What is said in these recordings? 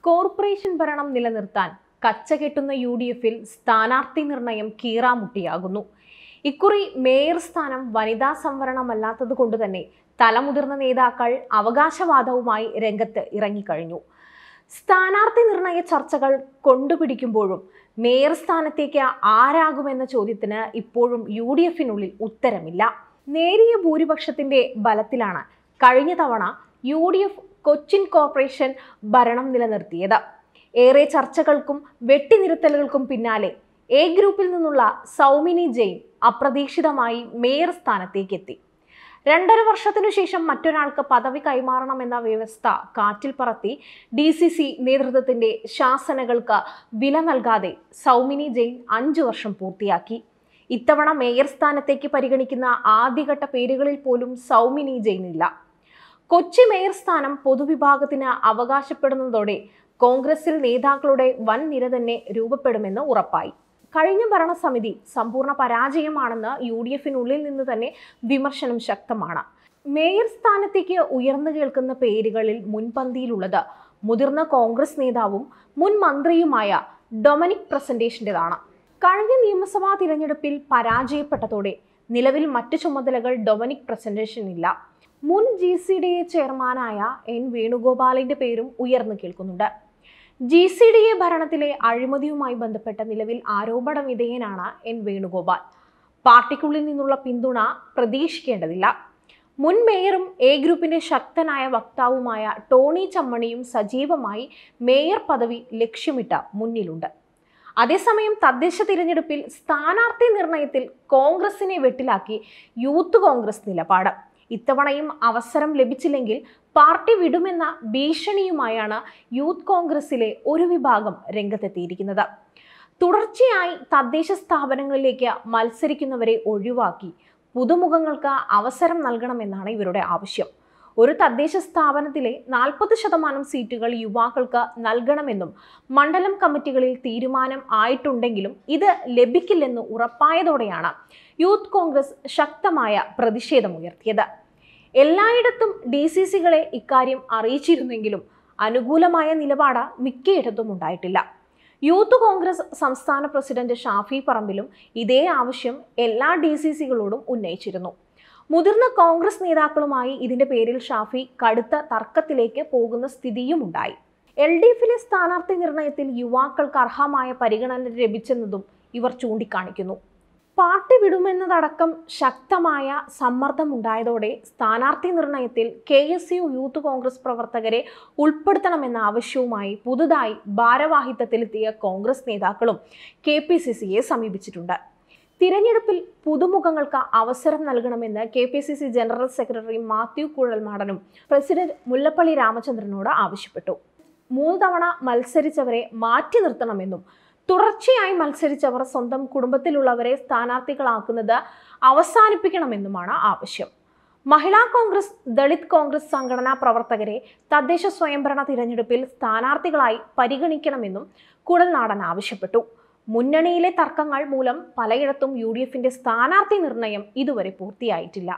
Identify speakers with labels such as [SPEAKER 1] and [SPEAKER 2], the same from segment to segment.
[SPEAKER 1] corporation ഭരണം നിലനിർത്താൻ കച്ചകെട്ടുന്ന U D എഫിൽ സ്ഥാനാർത്ഥി നിർണയം കീറാമുട്ടിയാകുന്നു ഇക്കുറി മേയർ സ്ഥാനം വനിതാ സംവരണമല്ലാത്തത് കൊണ്ട് തന്നെ തലമുതിർന്ന നേതാക്കൾ അവകാശവാദവുമായി രംഗത്ത് ഇറങ്ങിക്കഴിഞ്ഞു സ്ഥാനാർത്ഥി നിർണയ ചർച്ചകൾ കൊണ്ടുപിടിക്കുമ്പോഴും മേയർ സ്ഥാനത്തേക്ക് ആരാകുമെന്ന ചോദ്യത്തിന് ഇപ്പോഴും യു ഡി എഫിനുള്ളിൽ ഉത്തരമില്ല നേരിയ ഭൂരിപക്ഷത്തിന്റെ ബലത്തിലാണ് കഴിഞ്ഞ തവണ U D F Cochin corporation ഭരണം നിലനിർത്തിയത് ഏറെ ചർച്ചകൾക്കും വെട്ടിനിരുത്തലുകൾക്കും പിന്നാലെ എ ഗ്രൂപ്പിൽ നിന്നുള്ള സൗമിനി ജെയിൻ അപ്രതീക്ഷിതമായി മേയർ സ്ഥാനത്തേക്ക് എത്തി രണ്ടര വർഷത്തിനു ശേഷം മറ്റൊരാൾക്ക് പദവി കൈമാറണമെന്ന വ്യവസ്ഥ കാറ്റിൽ പറത്തി ഡി സി സി നേതൃത്വത്തിന്റെ ശാസനകൾക്ക് വില നൽകാതെ സൗമിനി ജെയിൻ അഞ്ചു വർഷം പൂർത്തിയാക്കി ഇത്തവണ മേയർ സ്ഥാനത്തേക്ക് പരിഗണിക്കുന്ന ആദ്യഘട്ട പേരുകളിൽ പോലും സൗമിനി ജെയിൻ ഇല്ല കൊച്ചി മേയർ സ്ഥാനം പൊതുവിഭാഗത്തിന് അവകാശപ്പെടുന്നതോടെ കോൺഗ്രസിൽ നേതാക്കളുടെ വൻ നിര തന്നെ രൂപപ്പെടുമെന്ന് ഉറപ്പായി കഴിഞ്ഞ ഭരണസമിതി സമ്പൂർണ്ണ പരാജയമാണെന്ന് യു ഡി എഫിനുള്ളിൽ നിന്ന് തന്നെ വിമർശനം ശക്തമാണ് മേയർ സ്ഥാനത്തേക്ക് ഉയർന്നു കേൾക്കുന്ന പേരുകളിൽ മുൻപന്തിയിലുള്ളത് മുതിർന്ന കോൺഗ്രസ് നേതാവും മുൻ മന്ത്രിയുമായ ഡൊമിനിക് പ്രസന്റേഷൻ്റെതാണ് കഴിഞ്ഞ നിയമസഭാ തിരഞ്ഞെടുപ്പിൽ പരാജയപ്പെട്ടതോടെ നിലവിൽ മറ്റു ചുമതലകൾ ഡൊമിനിക് പ്രസന്റേഷനില്ല മുൻ ജി സി ഡി എ ചെയർമാനായ എൻ വേണുഗോപാലിന്റെ പേരും ഉയർന്നു കേൾക്കുന്നുണ്ട് ജി സി ഡി എ ഭരണത്തിലെ അഴിമതിയുമായി ബന്ധപ്പെട്ട നിലവിൽ ആരോപണ വിധേയനാണ് എൻ വേണുഗോപാൽ പാർട്ടിക്കുള്ളിൽ നിന്നുള്ള പിന്തുണ പ്രതീക്ഷിക്കേണ്ടതില്ല മുൻ മേയറും എ ഗ്രൂപ്പിന്റെ ശക്തനായ വക്താവുമായ ടോണി ചമ്മണിയും സജീവമായി മേയർ പദവി ലക്ഷ്യമിട്ട് മുന്നിലുണ്ട് അതേസമയം തദ്ദേശ തിരഞ്ഞെടുപ്പിൽ സ്ഥാനാർത്ഥി നിർണയത്തിൽ കോൺഗ്രസിനെ വെട്ടിലാക്കി യൂത്ത് കോൺഗ്രസ് നിലപാട് ഇത്തവണയും അവസരം ലഭിച്ചില്ലെങ്കിൽ പാർട്ടി വിടുമെന്ന ഭീഷണിയുമായാണ് യൂത്ത് കോൺഗ്രസിലെ ഒരു വിഭാഗം രംഗത്തെത്തിയിരിക്കുന്നത് തുടർച്ചയായി തദ്ദേശ സ്ഥാപനങ്ങളിലേക്ക് മത്സരിക്കുന്നവരെ ഒഴിവാക്കി പുതുമുഖങ്ങൾക്ക് അവസരം നൽകണമെന്നാണ് ഇവരുടെ ആവശ്യം ഒരു തദ്ദേശ സ്ഥാപനത്തിലെ നാൽപ്പത് ശതമാനം സീറ്റുകൾ യുവാക്കൾക്ക് നൽകണമെന്നും മണ്ഡലം കമ്മിറ്റികളിൽ തീരുമാനം ആയിട്ടുണ്ടെങ്കിലും ഇത് ലഭിക്കില്ലെന്ന് ഉറപ്പായതോടെയാണ് യൂത്ത് കോൺഗ്രസ് ശക്തമായ പ്രതിഷേധമുയർത്തിയത് എല്ലായിടത്തും ഡി സി സികളെ ഇക്കാര്യം അറിയിച്ചിരുന്നെങ്കിലും അനുകൂലമായ നിലപാട് മിക്കയിടത്തും ഉണ്ടായിട്ടില്ല യൂത്ത് കോൺഗ്രസ് സംസ്ഥാന പ്രസിഡന്റ് ഷാഫി പറമ്പിലും ഇതേ ആവശ്യം എല്ലാ ഡി സി സികളോടും ഉന്നയിച്ചിരുന്നു മുതിർന്ന കോൺഗ്രസ് നേതാക്കളുമായി ഇതിന്റെ പേരിൽ ഷാഫി കടുത്ത തർക്കത്തിലേക്ക് പോകുന്ന സ്ഥിതിയും ഉണ്ടായി എൽ ഡി എഫിലെ സ്ഥാനാർത്ഥി നിർണയത്തിൽ യുവാക്കൾക്ക് അർഹമായ പരിഗണന ലഭിച്ചെന്നതും ഇവർ ചൂണ്ടിക്കാണിക്കുന്നു പാർട്ടി വിടുമെന്നതടക്കം ശക്തമായ സമ്മർദ്ദമുണ്ടായതോടെ സ്ഥാനാർത്ഥി നിർണയത്തിൽ K S U youth Congress പ്രവർത്തകരെ ഉൾപ്പെടുത്തണമെന്ന ആവശ്യവുമായി പുതുതായി ഭാരവാഹിത്വത്തിലെത്തിയ കോൺഗ്രസ് നേതാക്കളും കെ പി സി സിയെ സമീപിച്ചിട്ടുണ്ട് തിരഞ്ഞെടുപ്പിൽ പുതുമുഖങ്ങൾക്ക് അവസരം നൽകണമെന്ന് K P C C general secretary Mathew കുഴൽമാടനും പ്രസിഡന്റ് മുല്ലപ്പള്ളി രാമചന്ദ്രനോട് ആവശ്യപ്പെട്ടു മൂന്ന് തവണ മത്സരിച്ചവരെ മാറ്റി നിർത്തണമെന്നും തുടർച്ചയായി മത്സരിച്ചവർ സ്വന്തം കുടുംബത്തിലുള്ളവരെ സ്ഥാനാർത്ഥികളാക്കുന്നത് അവസാനിപ്പിക്കണമെന്നുമാണ് ആവശ്യം മഹിളാ കോൺഗ്രസ് ദളിത് കോൺഗ്രസ് സംഘടനാ പ്രവർത്തകരെ തദ്ദേശ സ്വയംഭരണ തിരഞ്ഞെടുപ്പിൽ സ്ഥാനാർത്ഥികളായി പരിഗണിക്കണമെന്നും കുഴൽനാടൻ ആവശ്യപ്പെട്ടു മുന്നണിയിലെ തർക്കങ്ങൾ മൂലം പലയിടത്തും യു ഡി എഫിന്റെ സ്ഥാനാർത്ഥി നിർണയം ഇതുവരെ പൂർത്തിയായിട്ടില്ല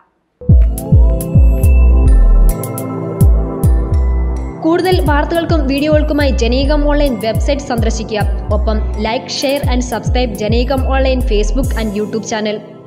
[SPEAKER 2] കൂടുതൽ വാർത്തകൾക്കും വീഡിയോകൾക്കുമായി ജനീകം ഓൺലൈൻ വെബ്സൈറ്റ് സന്ദർശിക്കുക ഒപ്പം like share and subscribe Janeekam online Facebook and YouTube channel